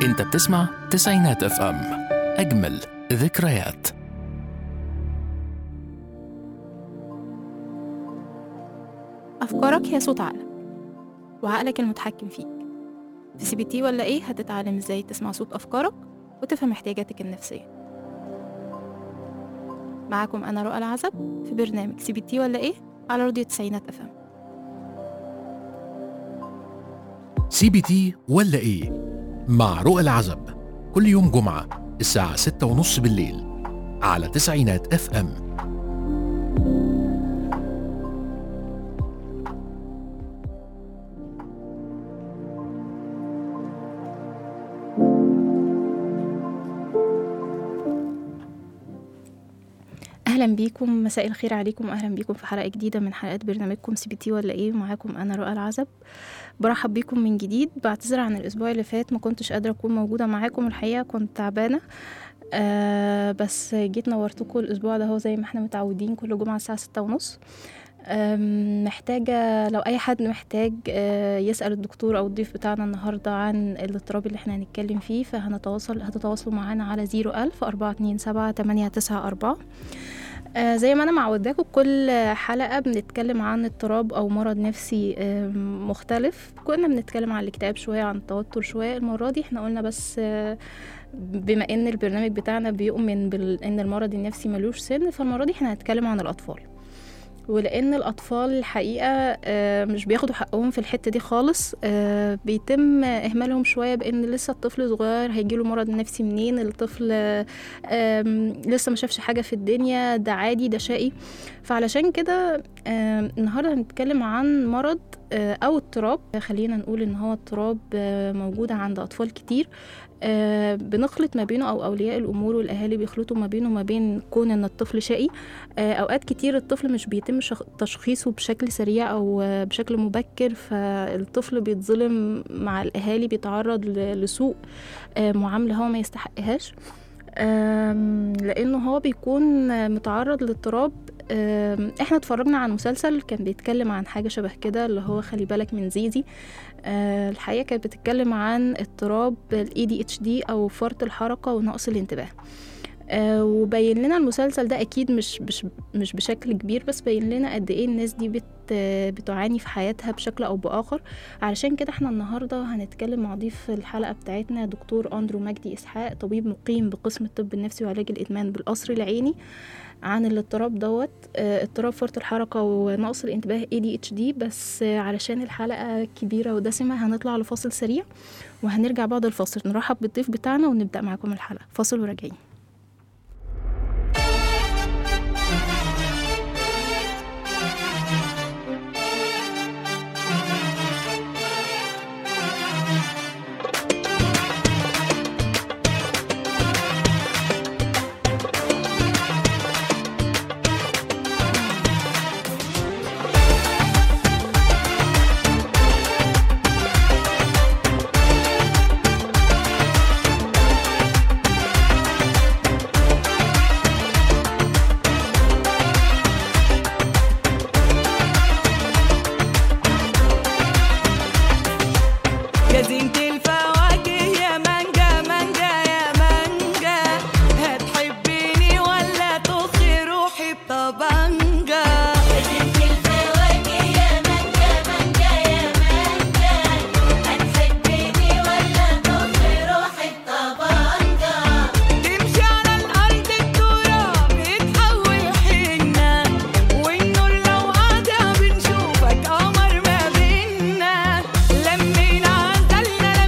انت بتسمع تسعينات اف ام اجمل ذكريات أفكارك هي صوت عقلك وعقلك المتحكم فيك في سي بي تي ولا إيه هتتعلم إزاي تسمع صوت أفكارك وتفهم احتياجاتك النفسية معاكم أنا رؤى العزب في برنامج سي بي تي ولا إيه على راديو تسعينات أفهم سي بي تي ولا ايه مع رؤى العزب كل يوم جمعة الساعة ستة ونص بالليل على تسعينات اف ام أهلا بيكم مساء الخير عليكم أهلا بيكم في حلقة جديدة من حلقات برنامجكم سي بي تي ولا إيه معاكم أنا رؤى العزب برحب بيكم من جديد بعتذر عن الأسبوع اللي فات ما كنتش قادرة أكون موجودة معاكم الحقيقة كنت تعبانة آه بس جيت نورتكم الأسبوع ده هو زي ما احنا متعودين كل جمعة الساعة ستة ونص أم، محتاجة لو أي حد محتاج آه، يسأل الدكتور أو الضيف بتاعنا النهاردة عن الاضطراب اللي احنا هنتكلم فيه فهنتواصل هتتواصلوا معانا على زيرو ألف أربعة اتنين سبعة تمانية تسعة أربعة آه، زي ما أنا معوداكم كل حلقة بنتكلم عن اضطراب أو مرض نفسي آم، مختلف كنا بنتكلم عن الاكتئاب شوية عن التوتر شوية المرة دي احنا قلنا بس آه، بما ان البرنامج بتاعنا بيؤمن بان المرض النفسي ملوش سن فالمرة دي احنا هنتكلم عن الأطفال ولان الاطفال الحقيقه آه، مش بياخدوا حقهم في الحته دي خالص آه، بيتم اهمالهم شويه بان لسه الطفل صغير هيجيله مرض نفسي منين الطفل آه، آم، لسه ما شافش حاجه في الدنيا ده عادي ده شقي فعلشان كده آم، النهارده هنتكلم عن مرض آه، او اضطراب خلينا نقول ان هو اضطراب آه، موجود عند اطفال كتير آه، بنخلط ما بينه او اولياء الامور والاهالي بيخلطوا ما بينه وما بين كون ان الطفل شقي آه، اوقات كتير الطفل مش بيتم شخ- تشخيصه بشكل سريع او آه، بشكل مبكر فالطفل بيتظلم مع الاهالي بيتعرض ل- لسوء آه، معامله هو ما يستحقهاش آم، لانه هو بيكون آه، متعرض لاضطراب آم، احنا اتفرجنا على مسلسل كان بيتكلم عن حاجه شبه كده اللي هو خلي بالك من زيزي آه، الحقيقه كانت بتتكلم عن اضطراب الاي دي اتش دي او فرط الحركه ونقص الانتباه آه، وبين لنا المسلسل ده اكيد مش مش مش بشكل كبير بس بين لنا قد ايه الناس دي بت بتعاني في حياتها بشكل او باخر علشان كده احنا النهارده هنتكلم مع ضيف الحلقه بتاعتنا دكتور اندرو مجدي اسحاق طبيب مقيم بقسم الطب النفسي وعلاج الادمان بالقصر العيني عن الاضطراب دوت آه، اضطراب فرط الحركه ونقص الانتباه ADHD بس آه، علشان الحلقه كبيره ودسمه هنطلع لفاصل سريع وهنرجع بعد الفاصل نرحب بالضيف بتاعنا ونبدا معاكم الحلقه فاصل وراجعين يا زينة الفواكه يا مانجا مانجا يا مانجا هتحبيني ولا تخي روحي بطبنجة يا زينة الفواكه يا مانجا مانجا يا مانجا هتحبيني ولا تخي روحي بطبنجة تمشي على الأرض التراب يتحول حنة والنور لو قاطع بنشوفك قمر ما بينا لمينا عزلنا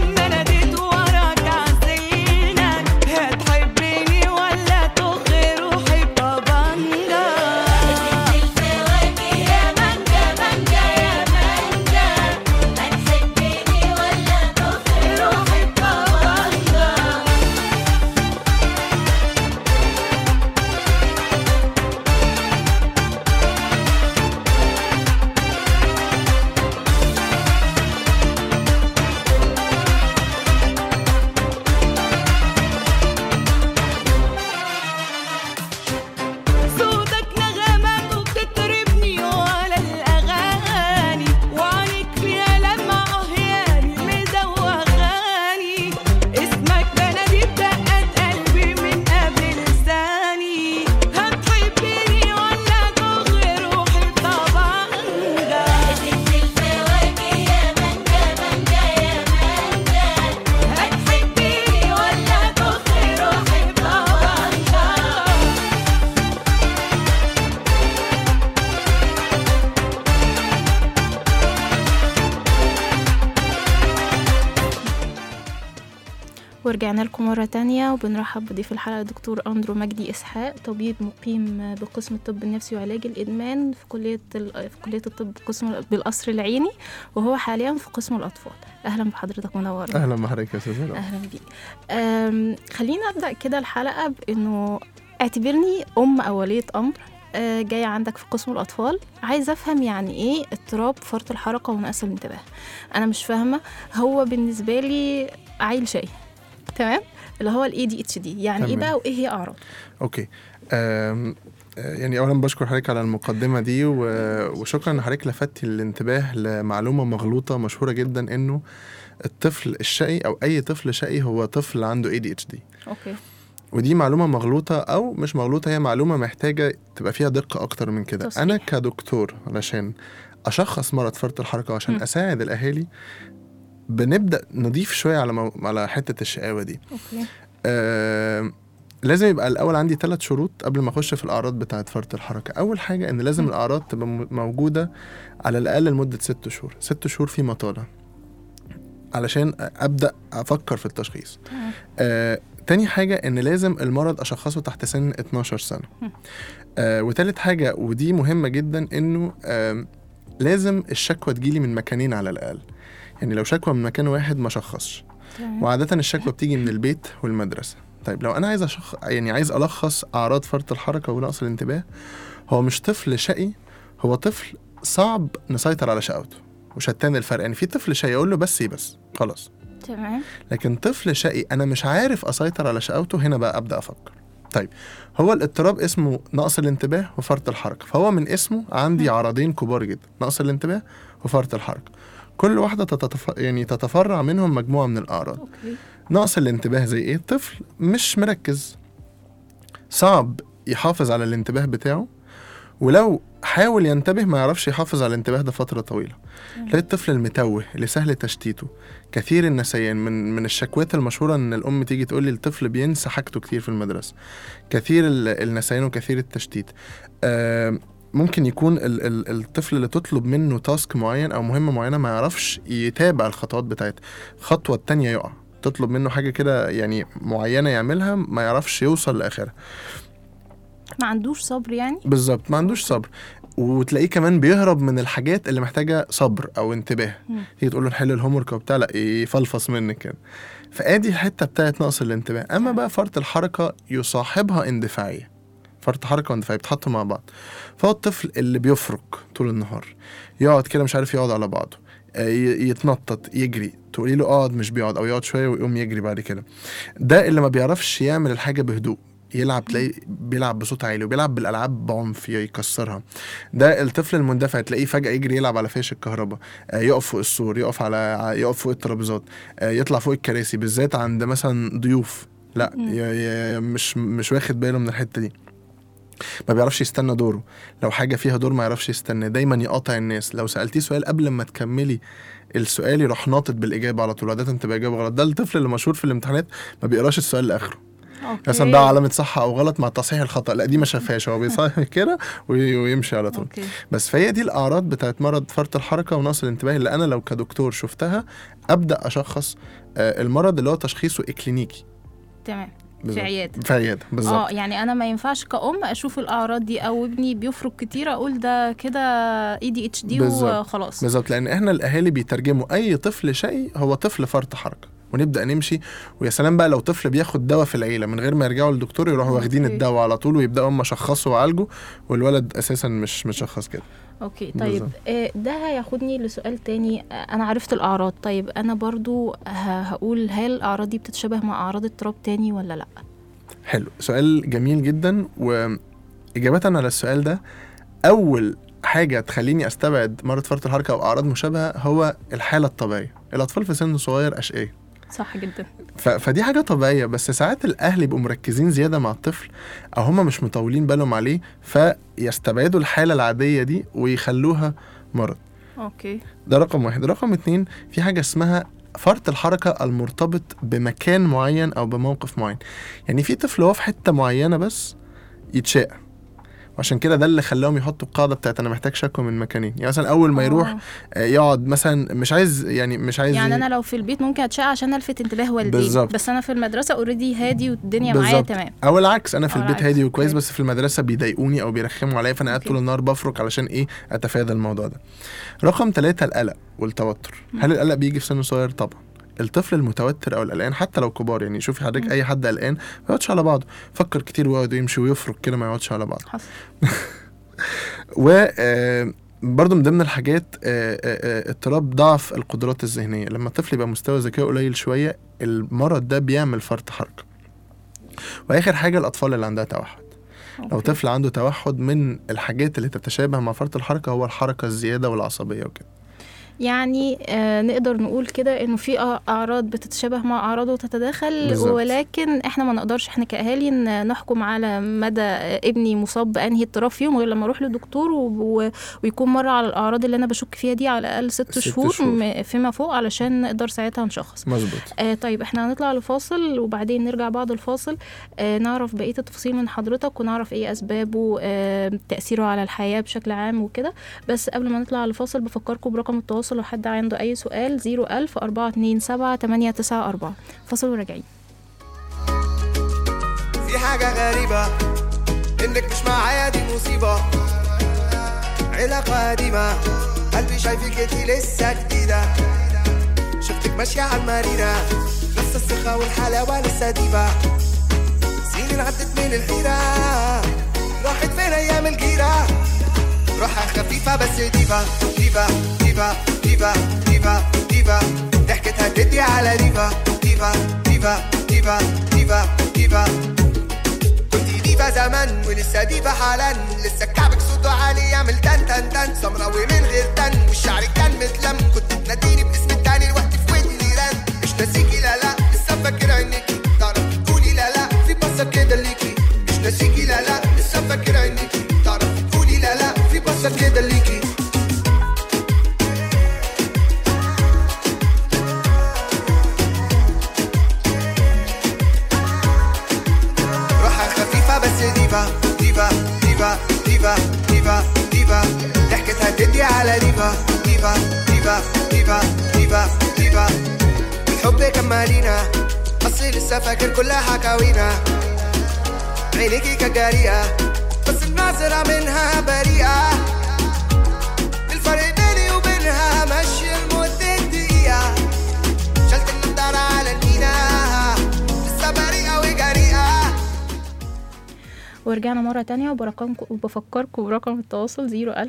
ورجعنا لكم مرة تانية وبنرحب بضيف الحلقة دكتور أندرو مجدي إسحاق طبيب مقيم بقسم الطب النفسي وعلاج الإدمان في كلية ال- في كلية الطب قسم بالقصر العيني وهو حاليا في قسم الأطفال أهلا بحضرتك منور اهلا بحضرتك يا استاذ هلا. أهلا بيك أم، خلينا أبدأ كده الحلقة بإنه اعتبرني أم أو ولية أمر آه، جاية عندك في قسم الأطفال عايزة أفهم يعني إيه اضطراب فرط الحركة ونقص الانتباه أنا مش فاهمة هو بالنسبة لي عيل شقي تمام اللي هو الاي دي اتش دي يعني ايه تمام. بقى وايه هي اعراض اوكي أم آه، يعني اولا بشكر حضرتك على المقدمه دي و- وشكرا ان حضرتك لفتي الانتباه لمعلومه مغلوطه مشهوره جدا انه الطفل الشقي او اي طفل شقي هو طفل عنده اي دي اتش دي اوكي ودي معلومه مغلوطه او مش مغلوطه هي معلومه محتاجه تبقى فيها دقه اكتر من كده تصحيح. انا كدكتور علشان اشخص مرض فرط الحركه وعشان مم. اساعد الاهالي بنبدا نضيف شويه على مو... على حته الشقاوه دي اوكي آه، لازم يبقى الاول عندي ثلاث شروط قبل ما اخش في الاعراض بتاعه فرط الحركه اول حاجه ان لازم م. الاعراض تبقى م- موجوده على الاقل لمده ست شهور ست شهور فيما طال علشان ابدا افكر في التشخيص تمام آه، تاني حاجة إن لازم المرض أشخصه تحت سن 12 سنة. م. آه، وتالت حاجة ودي مهمة جدا إنه آم، لازم الشكوى تجيلي من مكانين على الأقل. يعني لو شكوى من مكان واحد ما شخصش. تمام وعادة الشكوى بتيجي من البيت والمدرسة طيب لو أنا عايز أشخ... يعني عايز ألخص أعراض فرط الحركة ونقص الانتباه هو مش طفل شقي هو طفل صعب نسيطر على شقاوته وشتان الفرق يعني في طفل شقي أقول له بس بس خلاص تمام لكن طفل شقي أنا مش عارف أسيطر على شقاوته هنا بقى أبدأ أفكر طيب هو الاضطراب اسمه نقص الانتباه وفرط الحركة فهو من اسمه عندي عرضين كبار جدا نقص الانتباه وفرط الحركة كل واحدة تتف... يعني تتفرع منهم مجموعة من الأعراض اوكي نقص الانتباه زي ايه الطفل مش مركز صعب يحافظ على الانتباه بتاعه ولو حاول ينتبه ما يعرفش يحافظ على الانتباه ده فترة طويلة تمام. تلاقي الطفل المتوه اللي سهل تشتيته كثير النسيان من من الشكوات المشهورة ان الام تيجي تقول لي الطفل بينسى حاجته كتير في المدرسة كثير ال- النسيان وكثير التشتيت آه ممكن يكون ال ال الطفل اللي تطلب منه تاسك معين او مهمة معينة ما يعرفش يتابع الخطوات بتاعتها خطوة التانية يقع تطلب منه حاجة كده يعني معينة يعملها ما يعرفش يوصل لآخرها ما عندوش صبر يعني بالظبط ما عندوش صبر وتلاقيه كمان بيهرب من الحاجات اللي محتاجة صبر أو انتباه مم. تيجي تقول له نحل الهوم ورك وبتاع لا يفلفص منك كده فادي الحتة بتاعت نقص الانتباه أما بقى فرط الحركة يصاحبها اندفاعية فرط حركة واندفاعية بيتحطوا مع بعض فهو الطفل اللي بيفرك طول النهار يقعد كده مش عارف يقعد على بعضه آه، ي- يتنطط يجري تقولي له اقعد مش بيقعد او يقعد شويه ويقوم يجري بعد كده ده اللي ما بيعرفش يعمل الحاجه بهدوء يلعب تلاقيه بيلعب بصوت عالي وبيلعب بالالعاب بعنف يكسرها ده الطفل المندفع تلاقيه فجاه يجري يلعب على فيش الكهرباء آه، يقف فوق السور يقف على ع- يقف فوق الترابيزات آه، يطلع فوق الكراسي بالذات عند مثلا ضيوف لا مم. ي- ي- مش مش واخد باله من الحته دي ما بيعرفش يستنى دوره لو حاجه فيها دور ما يعرفش يستنى دايما يقاطع الناس لو سالتيه سؤال قبل ما تكملي السؤال يروح ناطط بالاجابه على طول عاده تبقى اجابه غلط ده الطفل اللي مشهور في الامتحانات ما بيقراش السؤال لاخره اوكي مثلا ده علامه صح او غلط مع تصحيح الخطا لا دي ما شافهاش هو بيصحح كده وي- ويمشي على طول اوكي بس فهي دي الاعراض بتاعت مرض فرط الحركه ونقص الانتباه اللي انا لو كدكتور شفتها ابدا اشخص آه، المرض اللي هو تشخيصه اكلينيكي تمام في بالظبط. عياده في عياده بالظبط اه يعني انا ما ينفعش كأم اشوف الاعراض دي او ابني بيفرك كتير اقول ده كده اي دي اتش دي بالظبط. وخلاص بالظبط لان احنا الاهالي بيترجموا اي طفل شقي هو طفل فرط حركه ونبدا نمشي ويا سلام بقى لو طفل بياخد دواء في العيله من غير ما يرجعوا للدكتور يروحوا واخدين أوكي. الدواء على طول ويبداوا هم يشخصوا ويعالجوا والولد اساسا مش متشخص كده اوكي طيب بالظبط. آه، ده هياخدني لسؤال تاني آه، انا عرفت الاعراض طيب انا برضو ه- هقول هل الاعراض دي بتتشابه مع اعراض اضطراب تاني ولا لا حلو سؤال جميل جدا واجابه على السؤال ده اول حاجه تخليني استبعد مرض فرط الحركه او اعراض مشابهه هو الحاله الطبيعيه الاطفال في سن صغير اشقيه صح جدا ف... فدي حاجه طبيعيه بس ساعات الاهل يبقوا مركزين زياده مع الطفل او هم مش مطولين بالهم عليه فيستبعدوا الحاله العاديه دي ويخلوها مرض اوكي ده رقم واحد رقم اتنين في حاجه اسمها فرط الحركه المرتبط بمكان معين او بموقف معين يعني في طفل هو في حته معينه بس يتشاق وعشان كده ده اللي خلاهم يحطوا القاعده بتاعت انا محتاج شكوى من مكانين يعني مثلا اول ما يروح آه. آه، يقعد مثلا مش عايز يعني مش عايز يعني انا لو في البيت ممكن اتشقى عشان الفت انتباه والدي بالظبط. بس انا في المدرسه اوريدي هادي والدنيا معايا بالظبط. تمام او العكس انا في أو البيت العكس، هادي وكويس أوكي. بس في المدرسه بيضايقوني او بيرخموا عليا فانا قاعد أوكي. طول النهار بفرك علشان ايه اتفادى الموضوع ده رقم ثلاثة القلق والتوتر هل القلق بيجي في سن صغير طبعا الطفل المتوتر او القلقان حتى لو كبار يعني شوفي حضرتك مم. اي حد قلقان ما يقعدش على بعضه فكر كتير ويقعد يمشي ويفرك كده ما يقعدش على بعضه حصل و آه، برضه من ضمن الحاجات آه، آه، آه، اضطراب ضعف القدرات الذهنيه لما الطفل يبقى مستوى ذكائه قليل شويه المرض ده بيعمل فرط حركه واخر حاجه الاطفال اللي عندها توحد لو أوكي. طفل عنده توحد من الحاجات اللي تتشابه مع فرط الحركه هو الحركه الزياده والعصبيه وكده يعني آه نقدر نقول كده انه في أ- اعراض بتتشابه مع اعراض وتتداخل بالظبط. ولكن احنا ما نقدرش احنا كاهالي ن- نحكم على مدى آه، ابني مصاب بانهي اضطراب فيهم غير لما اروح لدكتور و... و... ويكون مر على الاعراض اللي انا بشك فيها دي على الاقل ست, ست شهور, شهور. م- فيما فوق علشان نقدر ساعتها نشخص مظبوط آه طيب احنا هنطلع لفاصل وبعدين نرجع بعد الفاصل آه نعرف بقية التفاصيل من حضرتك ونعرف ايه اسبابه آه تأثيره على الحياة بشكل عام وكده بس قبل ما نطلع لفاصل بفكركم برقم التواصل لو حد عنده اي سؤال 01000 427 894 فاصل وراجعين في حاجة غريبة إنك مش معايا دي مصيبة علاقة قديمة قلبي شايفك انتي لسه جديدة شفتك ماشية على المارينا نفس الثقة والحلاوة لسه ديبة سنين عدت من الحيرة راحت فين أيام الجيرة روحها خفيفة بس ديفا ديفا ديفا ديفا ديفا ديفا ضحكتها تدي على ديفا ديفا ديفا ديفا ديفا ديفا كنت ديفا زمان ولسه ديفا حالا لسه كعبك صوته عالي يعمل تن تن تن سمراوي من غير تن وشعرك كان متلم كنت تناديني باسم التاني الوقت في ودني رن مش ناسيكي لا لا لسه فاكر عينيكي تعرفي تقولي لا لا في بصة كده ليكي مش ناسيكي لا لا لسه فاكر عينيكي تعرفي تقولي لا لا في بصة كده ليكي روحها خفيفة بس ديفا ديفا ديفا ديفا ديفا ديفا ضحكتها تدي على ديفا ديفا ديفا ديفا ديفا ديفا الحب كان مالينا بس لسه فاكر كل حكاوينا عينيكي كانت جارية بس الناظرة منها بريئة الفرق بيني وبينها ماشي لمدة دقيقة شلت النضارة على المينا لسه بريئة وجريئة ورجعنا مرة تانية وبرقمكم وبفكركم برقم التواصل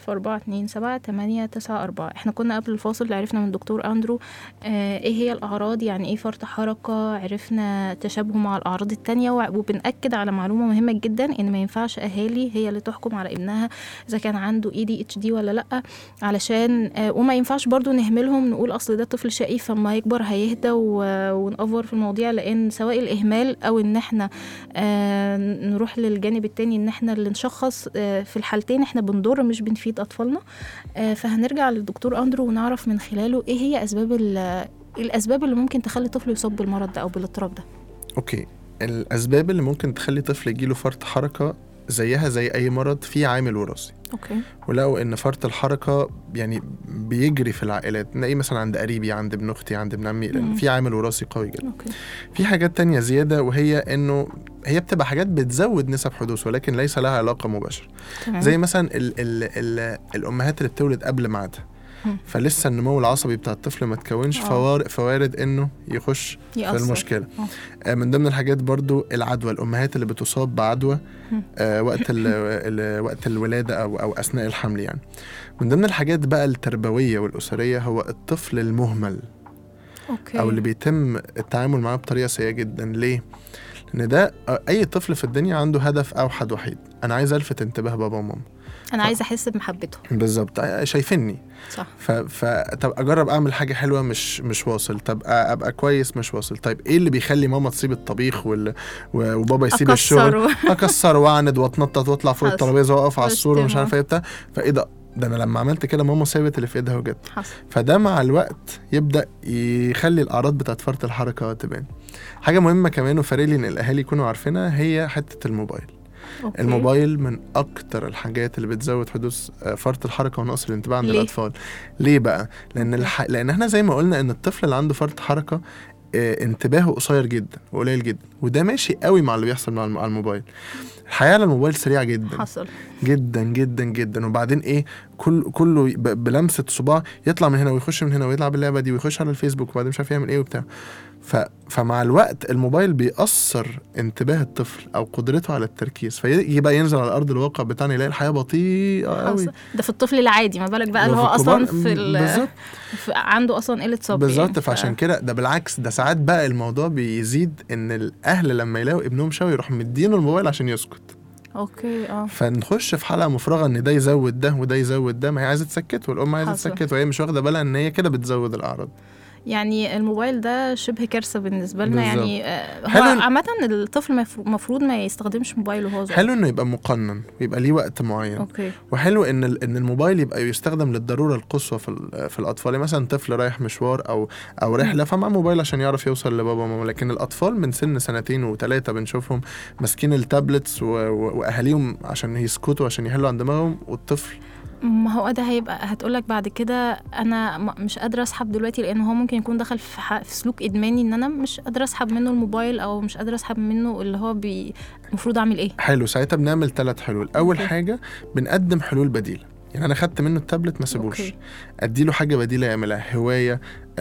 00427 احنا كنا قبل الفاصل عرفنا من دكتور أندرو آه ايه هي الأعراض يعني ايه فرط حركة عرفنا تشابهه مع الأعراض التانية وع- وبنأكد على معلومة مهمة جدا ان ما ينفعش أهالي هي اللي تحكم على ابنها إذا كان عنده اي دي اتش دي ولا لأ علشان آه وما ينفعش برضو نهملهم نقول أصل ده طفل شقي فما يكبر هيهدى و- ونأفور في المواضيع لأن سواء الإهمال أو إن احنا آه، نروح للجانب التاني ان احنا اللي نشخص آه، في الحالتين احنا بنضر مش بنفيد اطفالنا آه، فهنرجع للدكتور اندرو ونعرف من خلاله ايه هي اسباب ال- الاسباب اللي ممكن تخلي طفل يصاب بالمرض ده او بالاضطراب ده اوكي الاسباب اللي ممكن تخلي طفل يجيله فرط حركه زيها زي اي مرض في عامل وراثي اوكي ولقوا ان فرط الحركه يعني بيجري في العائلات نلاقيه مثلا عند قريبي عند ابن اختي عند ابن عمي لان مم. في عامل وراثي قوي جدا اوكي في حاجات تانية زيادة وهي انه هي بتبقى حاجات بتزود نسب حدوث ولكن ليس لها علاقة مباشرة تمام زي مثلا ال ال ال الامهات اللي بتولد قبل ميعادها مم. فلسه النمو العصبي بتاع الطفل ما تكونش آه. فوار- فوارد انه يخش في يأثر. المشكله آه. آه، من ضمن الحاجات برضو العدوى الامهات اللي بتصاب بعدوى مم. آه، وقت ال ال وقت الولاده او او اثناء الحمل يعني من ضمن الحاجات بقى التربويه والاسريه هو الطفل المهمل اوكي او اللي بيتم التعامل معاه بطريقه سيئه جدا ليه لان ده آه، اي طفل في الدنيا عنده هدف اوحد وحيد انا عايز الفت انتباه بابا وماما انا عايزه احس بمحبته بالظبط آه، شايفيني صح ف... ف... طب اجرب اعمل حاجه حلوه مش مش واصل طب أ- ابقى كويس مش واصل طيب ايه اللي بيخلي ماما تسيب الطبيخ وال... و... وبابا يسيب الشغل اكسره اكسر واعند واتنطط واطلع فوق حصل. الترابيزه واقف على السور ومش بشتمه. عارف ايه بتاع فايه ده ده انا لما عملت كده ماما سابت اللي في ايدها وجت حصل فده مع الوقت يبدا يخلي الاعراض بتاعت فرط الحركه تبان حاجه مهمه كمان وفارق لي ان الاهالي يكونوا عارفينها هي حته الموبايل أوكي. الموبايل من اكتر الحاجات اللي بتزود حدوث آه، فرط الحركه ونقص الانتباه عند ليه؟ الاطفال ليه بقى لان أوكي. الح... لان احنا زي ما قلنا ان الطفل اللي عنده فرط حركه آه، انتباهه قصير جدا وقليل جدا وده ماشي قوي مع اللي بيحصل مع الم- على الموبايل الحياه على الموبايل سريعه جدا حصل جدا جدا جدا وبعدين ايه كل كله ب- بلمسه صباع يطلع من هنا ويخش من هنا ويلعب اللعبه دي ويخش على الفيسبوك وبعدين مش عارف يعمل ايه وبتاع ف... فمع الوقت الموبايل بيأثر انتباه الطفل او قدرته على التركيز فيجي بقى ينزل على ارض الواقع بتاعنا يلاقي الحياه بطيئه قوي حصل. ده في الطفل العادي ما بالك بقى اللي هو وفي اصلا الكبار- في, ال... بالظبط في عنده اصلا قله صبر بالظبط يعني. فعشان كده ده بالعكس ده ساعات بقى الموضوع بيزيد ان الاهل لما يلاقوا ابنهم شوي يروح مدينه الموبايل عشان يسكت اوكي اه فنخش في حلقه مفرغه ان ده يزود ده وده يزود ده ما هي عايزه تسكته والام عايزه حصل. تسكته وهي مش واخده بالها ان هي كده بتزود الاعراض يعني الموبايل ده شبه كارثه بالنسبه لنا بالظبط. يعني آه، هو حلو إن- عامه الطفل المفروض ما يستخدمش موبايل وهو صغير حلو انه يبقى مقنن ويبقى ليه وقت معين اوكي وحلو ان ال- ان الموبايل يبقى يستخدم للضروره القصوى في ال- في الاطفال يعني مثلا طفل رايح مشوار او او رحله فمعاه موبايل عشان يعرف يوصل لبابا وماما لكن الاطفال من سن سنتين وثلاثه بنشوفهم ماسكين التابلتس و- و- واهاليهم عشان يسكتوا عشان يحلوا عن دماغهم والطفل ما هو ده هيبقى هتقولك بعد كده انا م- مش قادره اسحب دلوقتي لان هو ممكن يكون دخل في, ح- في سلوك ادماني ان انا مش قادره اسحب منه الموبايل او مش قادره اسحب منه اللي هو بي- المفروض اعمل ايه حلو ساعتها بنعمل ثلاث حلول اول أوكي. حاجه بنقدم حلول بديله يعني انا خدت منه التابلت ما سيبوش أوكي. اديله حاجه بديله يعملها هوايه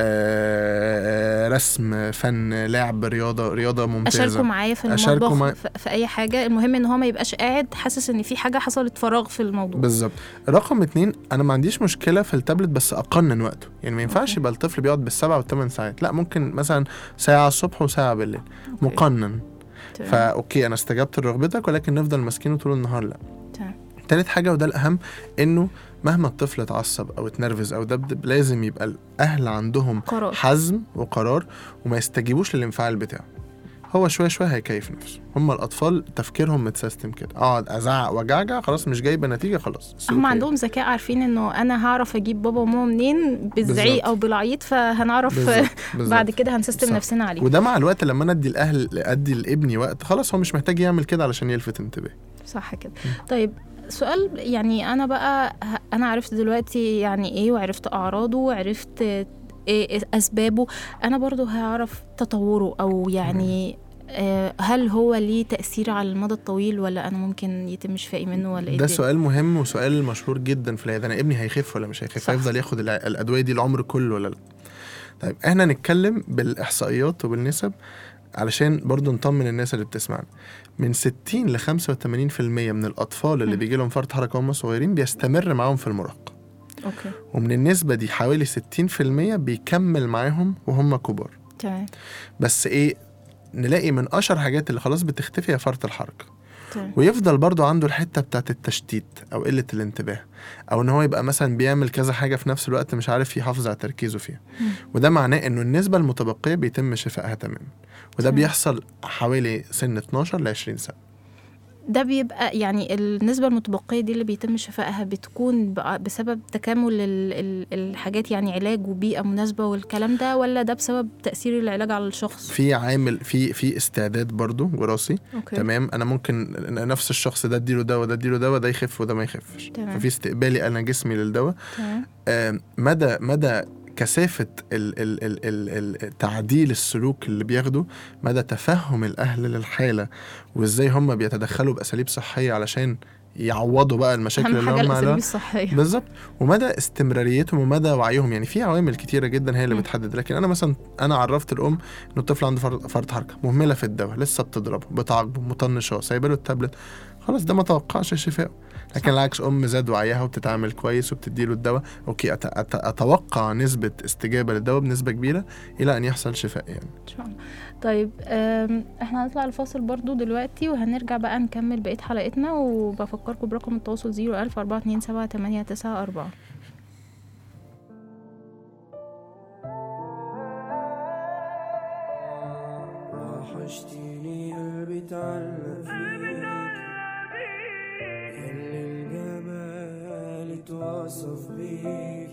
آه رسم فن لعب رياضه رياضه ممتازه اشاركه معايا في أشاركه المطبخ معايا. في, في اي حاجه المهم ان هو ما يبقاش قاعد حاسس ان في حاجه حصلت فراغ في الموضوع بالظبط رقم اتنين انا ما عنديش مشكله في التابلت بس اقنن وقته يعني ما ينفعش أوكي. يبقى الطفل بيقعد بالسبع والثمان ساعات لا ممكن مثلا ساعه الصبح وساعه بالليل أوكي. مقنن تمام. فا اوكي انا استجبت لرغبتك ولكن نفضل ماسكينه طول النهار لا تمام. تالت حاجه وده الاهم انه مهما الطفل اتعصب او اتنرفز او دبدب لازم يبقى الاهل عندهم قرار حزم وقرار وما يستجيبوش للانفعال بتاعه هو شويه شويه هيكيف نفسه هم الاطفال تفكيرهم متسيستم كده اقعد ازعق واجعجع خلاص مش جايبه نتيجه خلاص هم السلوك عندهم ذكاء عارفين انه انا هعرف اجيب بابا وماما منين بالزعيق بالظبط. او بالعيط فهنعرف بالظبط بالظبط. بعد كده هنسيستم صح. نفسنا عليه وده مع الوقت لما انا ادي الاهل ادي لابني وقت خلاص هو مش محتاج يعمل كده علشان يلفت انتباه صح كده طيب سؤال يعني انا بقى ه- انا عرفت دلوقتي يعني ايه وعرفت اعراضه وعرفت ايه اسبابه انا برضو هعرف تطوره او يعني آه، هل هو ليه تأثير على المدى الطويل ولا أنا ممكن يتم شفائي منه ولا إيه ده الدنيا؟ سؤال مهم وسؤال مشهور جدا في العياده انا ابني هيخف ولا مش هيخف صح. هيفضل ياخد الع- الادويه دي العمر كله ولا لا طيب احنا نتكلم بالاحصائيات وبالنسب علشان برضو نطمن الناس اللي بتسمعنا من 60 ل 85% من الاطفال اللي مم. بيجي لهم فرط حركه وهم صغيرين بيستمر معاهم في المراهقه أوكي ومن النسبه دي حوالي 60% بيكمل معاهم وهم كبار تمام بس ايه نلاقي من اشهر حاجات اللي خلاص بتختفي هي فرط الحركه تمام ويفضل برضو عنده الحته بتاعت التشتيت او قله الانتباه او ان هو يبقى مثلا بيعمل كذا حاجه في نفس الوقت مش عارف يحافظ على تركيزه فيها مم. وده معناه انه النسبه المتبقيه بيتم شفائها تماما وده تمام. بيحصل حوالي سن 12 ل 20 سنه ده بيبقى يعني النسبة المتبقية دي اللي بيتم شفائها بتكون بقى بسبب تكامل ال- ال- الحاجات يعني علاج وبيئة مناسبة والكلام ده ولا ده بسبب تأثير العلاج على الشخص؟ في عامل في في استعداد برضو وراثي أوكي. تمام انا ممكن نفس الشخص ده اديله دواء ده اديله دواء ده يخف وده ما يخفش تمام. ففي استقبالي انا جسمي للدواء تمام آه، مدى مدى كثافة ال ال ال ال ال تعديل السلوك اللي بياخده مدى تفهم الأهل للحالة وإزاي هم بيتدخلوا بأساليب صحية علشان يعوضوا بقى المشاكل أهم اللي حاجة هم الأساليب عليها الصحية بالظبط ومدى استمراريتهم ومدى وعيهم يعني في عوامل كتيره جدا هي اللي مم. بتحدد لكن انا مثلا انا عرفت الام ان الطفل عنده فرط فرط حركه مهمله في الدواء لسه بتضربه بتعاقبه مطنشاه سايبه له التابلت خلاص ده ما توقعش شفائه لكن صح. العكس ام زاد وعيها وبتتعامل كويس وبتدي له الدواء اوكي أت أت اتوقع نسبه استجابه للدواء بنسبه كبيره الى ان يحصل شفاء يعني إن شاء الله طيب أم، احنا هنطلع الفاصل برضو دلوقتي وهنرجع بقى نكمل بقية حلقتنا وبفكركم برقم التواصل 01000 427 894 وحشتيني قلبي تعلق فيك يلي الجمال اتوصف بيك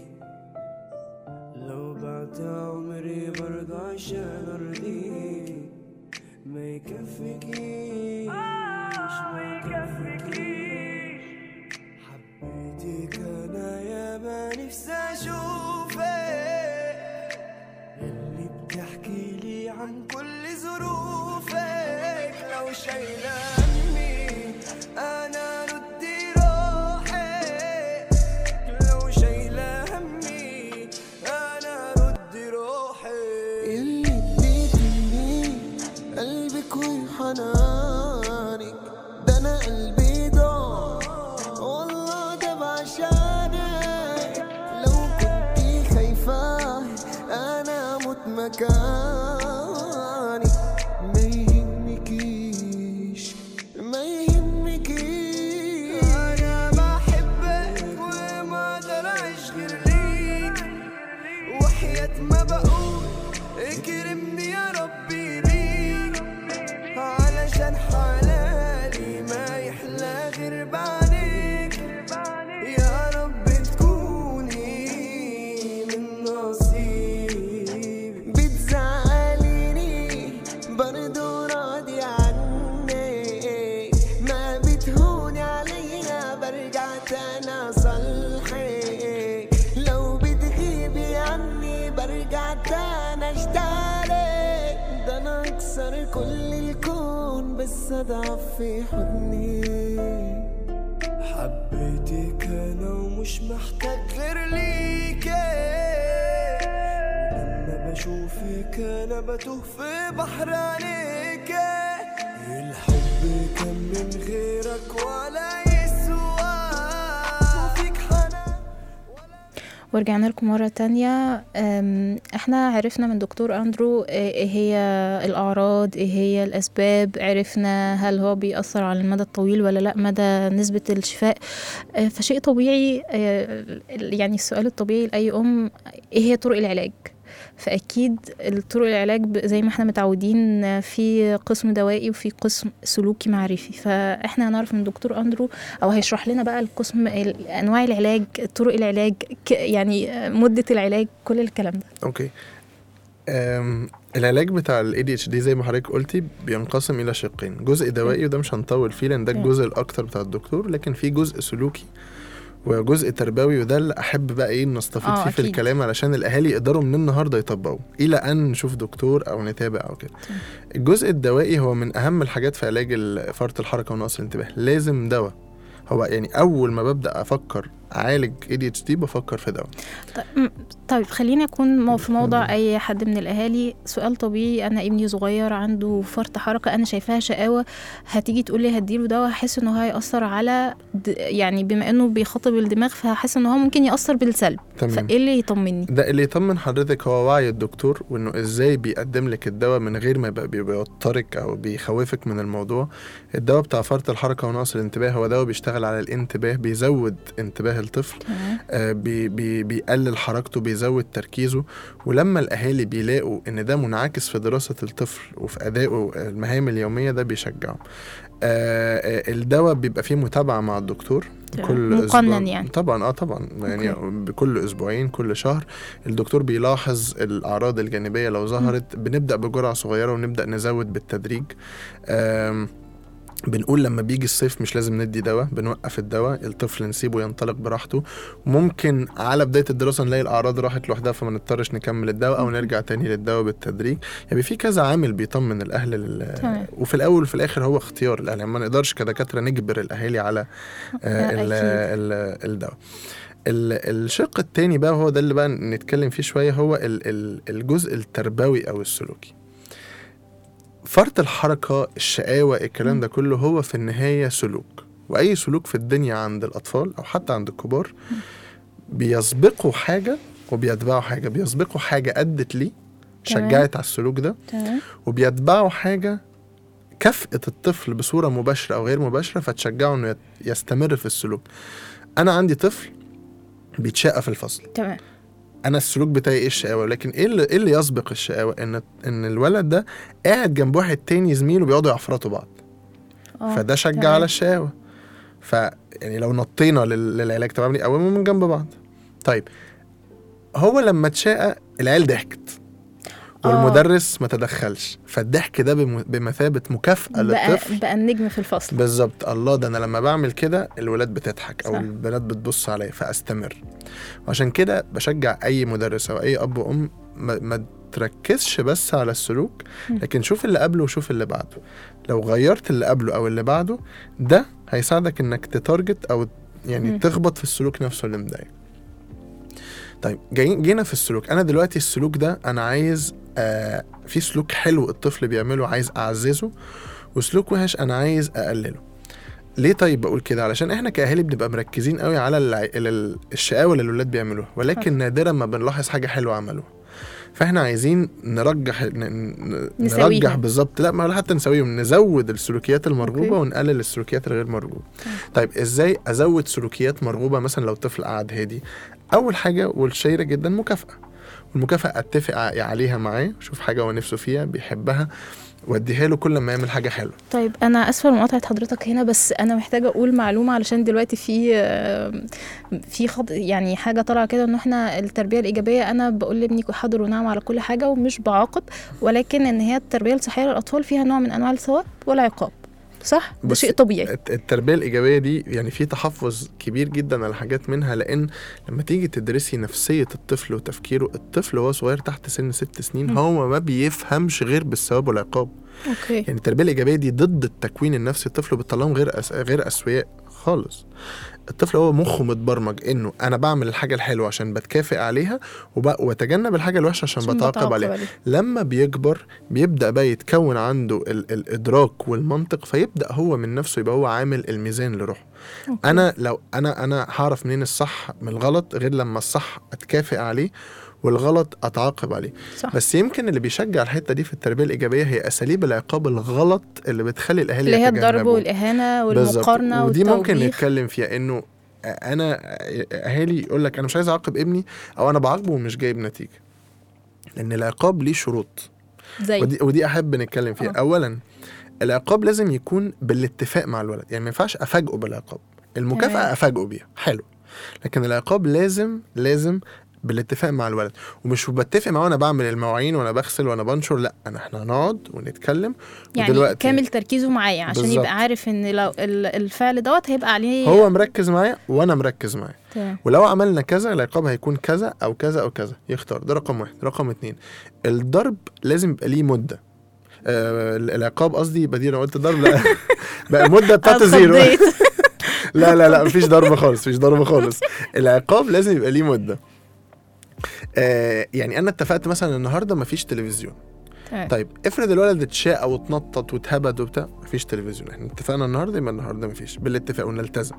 لو بعت عمري برضه عشان ارضيك ما يكفيكيش حبيتك انا يا ما نفسي اشوفك اللي بتحكي لي عن كل ظروفك لو شايله همي انا ردي روحي لو شايله همي انا ردي روحي يلي اديتني قلبك وحنانك ده انا قلبي ضاع والله ده بعشانك لو كنتي خايفة انا اموت مكانك ما يهمكيش ما يهمكيش انا بحبك وما اقدر اعيش غير ليك وحياة ما بقول اكرمني يا ربي بيك علشان حلالي ما يحلى غير بعدك يا رب تكوني من نصيبي بتزعليني برضو راضي عنك ما بتهوني عليا برجع تاني اصلحك لو بتغيبي عني برجع تاني اشتغلك ده انا اكسر كل الكون بس اضعف في حضني حبيتك انا ومش محتاج غير ليك ولما بشوفك انا بتوه في بحر عينيك الحب كان من غيرك ولا يسوى وفيك حنان ورجعنا لكم مرة تانية أم، احنا عرفنا من دكتور اندرو ايه هي الاعراض ايه هي الاسباب عرفنا هل هو بيأثر على المدى الطويل ولا لا مدى نسبة الشفاء أه، فشيء طبيعي أه، يعني السؤال الطبيعي لأي ام ايه هي طرق العلاج فاكيد الطرق العلاج ب- زي ما احنا متعودين في قسم دوائي وفي قسم سلوكي معرفي فاحنا هنعرف من دكتور اندرو او هيشرح لنا بقى القسم ال- انواع العلاج طرق العلاج ك- يعني مده العلاج كل الكلام ده اوكي أم العلاج بتاع ال ADHD زي ما حضرتك قلتي بينقسم الى شقين جزء دوائي وده مش هنطول فيه لان ده تمام. الجزء الاكتر بتاع الدكتور لكن في جزء سلوكي وجزء تربوي وده اللي احب بقى ايه نستفيد آه، فيه في أكيد. الكلام علشان الاهالي يقدروا من النهارده يطبقوا الى ان نشوف دكتور او نتابع او كده الجزء الدوائي هو من اهم الحاجات في علاج ال- فرط الحركه ونقص الانتباه لازم دواء هو يعني اول ما ببدا افكر اعالج ADHD بفكر في دواء طيب, م- طيب خليني اكون مو- في موضع اي حد من الاهالي سؤال طبيعي انا ابني صغير عنده فرط حركه انا شايفاها شقاوه هتيجي تقول لي هديله دواء هحس انه هيأثر على د- يعني بما انه بيخاطب الدماغ فهحس انه هو ممكن يأثر بالسلب تمام فايه اللي يطمني ده اللي يطمن حضرتك هو وعي الدكتور وانه ازاي بيقدم لك الدواء من غير ما يبقى بيوترك او بيخوفك من الموضوع الدواء بتاع فرط الحركه ونقص الانتباه هو دواء بيشتغل على الانتباه بيزود انتباه الطفل تمام آه بي بي بيقلل حركته بيزود تركيزه ولما الاهالي بيلاقوا ان ده منعكس في دراسه الطفل وفي ادائه المهام اليوميه ده بيشجعه آه آه، الدواء بيبقى فيه متابعه مع الدكتور تمام. كل مقنن أسبوع يعني. طبعا اه طبعا يعني أوكي. بكل اسبوعين كل شهر الدكتور بيلاحظ الاعراض الجانبيه لو ظهرت بنبدا بجرعه صغيره ونبدا نزود بالتدريج آم، بنقول لما بيجي الصيف مش لازم ندي دواء بنوقف الدواء الطفل نسيبه ينطلق براحته ممكن على بدايه الدراسه نلاقي الاعراض راحت لوحدها فما نضطرش نكمل الدواء او نرجع تاني للدواء بالتدريج يعني في كذا عامل بيطمن الاهل لل... تمام. وفي الاول وفي الاخر هو اختيار الاهل يعني ما نقدرش كدكاتره نجبر الاهالي على آه، لا، ال- أكيد. ال- الدواء ال- الشق التاني بقى هو ده اللي بقى نتكلم فيه شويه هو ال- ال- الجزء التربوي او السلوكي فرط الحركه الشقاوه الكلام ده كله هو في النهايه سلوك واي سلوك في الدنيا عند الاطفال او حتى عند الكبار بيسبقوا حاجه وبيتبعوا حاجه بيسبقوا حاجه ادت ليه تمام. شجعت على السلوك ده تمام وبيتبعوا حاجه كافئت الطفل بصوره مباشره او غير مباشره فتشجعه انه يت- يستمر في السلوك انا عندي طفل بيتشقى في الفصل تمام انا السلوك بتاعي ايه الشقاوه لكن ايه اللي, إيه اللي يسبق الشقاوه ان ان الولد ده قاعد جنب واحد تاني زميله بيقعدوا يعفرطوا بعض آه، فده شجع تمام. على الشقاوه ف يعني لو نطينا لل- للعلاج طبعا بنقومهم من جنب بعض طيب هو لما اتشقى العيال ضحكت آه. والمدرس ما تدخلش فالضحك ده بم- بمثابه مكافاه بقى للطفل بقى النجم في الفصل بالظبط الله ده انا لما بعمل كده الولاد بتضحك او صح. البنات بتبص عليا فاستمر وعشان كده بشجع اي مدرس او اي اب وام ما, ما تركزش بس على السلوك مم. لكن شوف اللي قبله وشوف اللي بعده لو غيرت اللي قبله او اللي بعده ده هيساعدك انك تتارجت او يعني مم. تخبط في السلوك نفسه اللي مضايق طيب جايين جينا في السلوك انا دلوقتي السلوك ده انا عايز آه في سلوك حلو الطفل بيعمله عايز اعززه وسلوك وحش انا عايز اقلله ليه طيب بقول كده علشان احنا كاهالي بنبقى مركزين قوي على الع... ال- الشقاوه اللي الولاد بيعملوها ولكن نادرا ما بنلاحظ حاجه حلوه عملوها فاحنا عايزين نرجح ن... ن- نساويهم. نرجح بالظبط لا ما ولا حتى نسويهم نزود السلوكيات المرغوبه أوكي. ونقلل السلوكيات الغير مرغوبه طيب ازاي ازود سلوكيات مرغوبه مثلا لو طفل قعد هادي اول حاجه والشهيره جدا مكافاه والمكافاه اتفق ع- عليها معاه شوف حاجه هو نفسه فيها بيحبها واديها له كل ما يعمل حاجه حلوه طيب انا اسفه لمقاطعه حضرتك هنا بس انا محتاجه اقول معلومه علشان دلوقتي في آه، في خط يعني حاجه طالعه كده ان احنا التربيه الايجابيه انا بقول لابني حاضر ونعم على كل حاجه ومش بعاقب ولكن ان هي التربيه الصحيه للاطفال فيها نوع من انواع الثواب والعقاب صح ده بس شيء طبيعي الت- التربيه الايجابيه دي يعني في تحفظ كبير جدا على حاجات منها لان لما تيجي تدرسي نفسيه الطفل وتفكيره الطفل وهو صغير تحت سن ست سنين مم. هو ما بيفهمش غير بالثواب والعقاب اوكي يعني التربيه الايجابيه دي ضد التكوين النفسي الطفل بتطلعهم غير أس... غير اسوياء خالص الطفل هو مخه متبرمج انه انا بعمل الحاجه الحلوه عشان بتكافئ عليها وب... واتجنب الحاجه الوحشه عشان, عشان بتعاقب عليها لما بيكبر بيبدا بقى يتكون عنده ال... الادراك والمنطق فيبدا هو من نفسه يبقى هو عامل الميزان لروحه أوكي. انا لو انا انا هعرف منين الصح من الغلط غير لما الصح اتكافئ عليه والغلط اتعاقب عليه صح بس يمكن اللي بيشجع الحته دي في التربيه الايجابيه هي اساليب العقاب الغلط اللي بتخلي الاهالي اللي هي الضرب يتجنبوها. والاهانه بالظبط. والمقارنه ودي ممكن والتوبيخ نتكلم فيها انه انا اهالي يقول لك انا مش عايز اعاقب ابني او انا بعاقبه ومش جايب نتيجه لان العقاب ليه شروط زي ودي, ودي احب نتكلم فيها آه. اولا العقاب لازم يكون بالاتفاق مع الولد يعني ما ينفعش افاجئه بالعقاب المكافاه تمام. افاجئه بيها حلو لكن العقاب لازم لازم بالاتفاق مع الولد ومش بتفق معاه وانا بعمل المواعين وانا بغسل وانا بنشر لا انا احنا هنقعد ونتكلم يعني ودلوقتي كامل تركيزه معايا عشان بالظبط. يبقى عارف ان لو ال- الفعل دوت هيبقى عليه هو مركز معايا وانا مركز معاه تمام ولو عملنا كذا العقاب هيكون كذا او كذا او كذا يختار ده رقم واحد رقم اتنين الضرب لازم يبقى ليه مده آه العقاب قصدي يبقى دي انا قلت ضرب لا بقى المده بتاعته زيرو اتخضيت. لا لا لا مفيش ضرب خالص مفيش ضرب خالص العقاب لازم يبقى ليه مده آه يعني انا اتفقت مثلا النهارده مفيش تلفزيون تمام. طيب افرض الولد اتشاء او اتنطط واتهبد وبتاع مفيش تلفزيون احنا اتفقنا النهارده يبقى النهارده مفيش بالاتفاق ونلتزم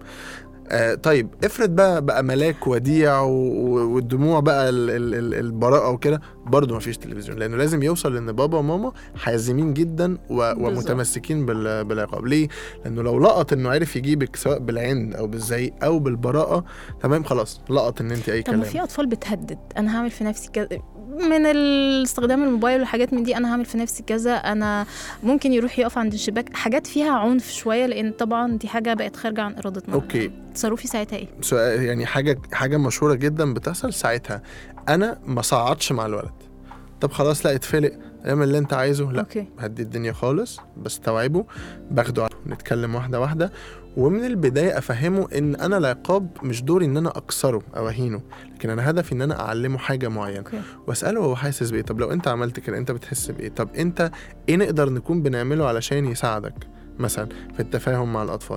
آه طيب افرض بقى بقى ملاك وديع و- و- والدموع بقى ال- ال- ال- البراءه وكده برضه مفيش تلفزيون لانه لازم يوصل لان بابا وماما حازمين جدا و- ومتمسكين بال- بالعقاب ليه لانه لو لقط انه عرف يجيبك سواء بالعند او بالزعيق او بالبراءه تمام خلاص لقط ان انت اي طب ما كلام في اطفال بتهدد انا هعمل في نفسي كذا من ال- استخدام الموبايل وحاجات من دي انا هعمل في نفسي كذا انا ممكن يروح يقف عند الشباك حاجات فيها عنف شويه لان طبعا دي حاجه بقت خارجه عن ارادتنا اوكي تصرفي ساعتها ايه سؤال- يعني حاجه حاجه مشهوره جدا بتحصل ساعتها انا ما صعدش مع الولد طب خلاص لا اتفلق اعمل اللي انت عايزه لا اوكي هدي الدنيا خالص بستوعبه باخده على- نتكلم واحده واحده ومن البدايه افهمه ان انا العقاب مش دوري ان انا اكسره او اهينه لكن انا هدفي ان انا اعلمه حاجه معينه اوكي واساله هو حاسس بايه طب لو انت عملت كده انت بتحس بايه طب انت ايه نقدر نكون بنعمله علشان يساعدك مثلا في التفاهم مع الاطفال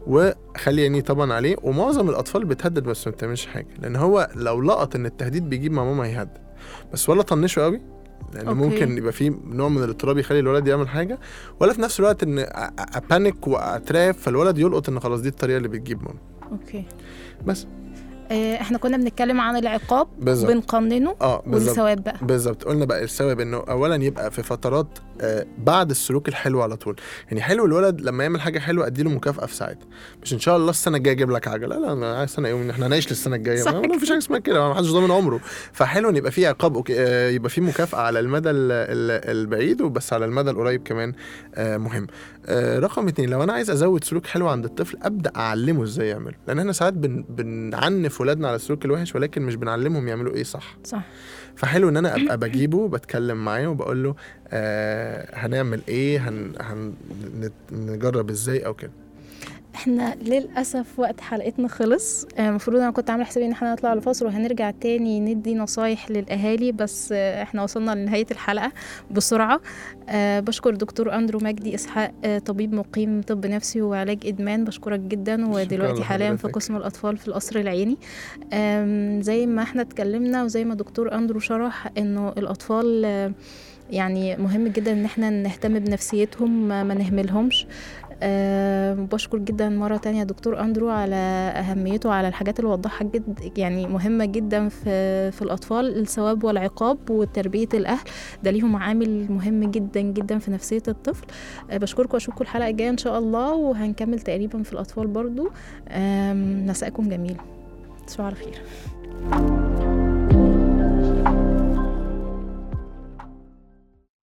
وخلي عيني طبعا عليه ومعظم الاطفال بتهدد بس ما بتعملش حاجه لان هو لو لقط ان التهديد بيجيب مع ماما هيهدد بس ولا طنشه قوي لان أوكي. ممكن يبقى في نوع من الاضطراب يخلي الولد يعمل حاجه ولا في نفس الوقت ان أ- أ- ابانك واتراب فالولد يلقط ان خلاص دي الطريقه اللي بتجيب ماما اوكي بس آه، احنا كنا بنتكلم عن العقاب بالظبط بنقننه اه بالظبط والثواب بقى بالظبط قلنا بقى الثواب انه اولا يبقى في فترات آه بعد السلوك الحلو على طول يعني حلو الولد لما يعمل حاجه حلوه اديله مكافاه في ساعتها مش ان شاء الله السنه الجايه اجيب لك عجله لا انا عايز سنه يوم احنا هنعيش للسنه الجايه صح ما ما فيش حاجه اسمها كده ما حدش ضامن عمره فحلو ان يبقى في عقاب أوكي، آه يبقى في مكافاه على المدى ال- ال- البعيد وبس على المدى القريب كمان آه مهم آه رقم اتنين لو انا عايز ازود سلوك حلو عند الطفل ابدا اعلمه ازاي يعمله لان احنا ساعات بن بنعنف ولادنا على السلوك الوحش ولكن مش بنعلمهم يعملوا ايه صح صح فحلو ان انا ابقى بجيبه بتكلم معاه وبقول له آه هنعمل ايه هن هن نت- نجرب ازاي او كده احنا للاسف وقت حلقتنا خلص آه، المفروض انا كنت عامله حسابي ان احنا نطلع لفاصل وهنرجع تاني ندي نصايح للاهالي بس آه، احنا وصلنا لنهايه الحلقه بسرعه أه بشكر دكتور اندرو مجدي اسحاق آه، طبيب مقيم طب نفسي وعلاج ادمان بشكرك جدا ودلوقتي حاليا في لحضرتك. قسم الاطفال في القصر العيني آم، زي ما احنا اتكلمنا وزي ما دكتور اندرو شرح انه الاطفال آه، يعني مهم جدا ان احنا نهتم بنفسيتهم ما ما نهملهمش أه بشكر جدا مرة تانية دكتور أندرو على أهميته على الحاجات اللي وضحها جد يعني مهمة جدا في في الأطفال الثواب والعقاب وتربية الأهل ده ليهم عامل مهم جدا جدا في نفسية الطفل أه بشكركم وأشوفكم الحلقة الجاية إن شاء الله وهنكمل تقريبا في الأطفال برضو أم، مساءكم جميل تصبحوا على خير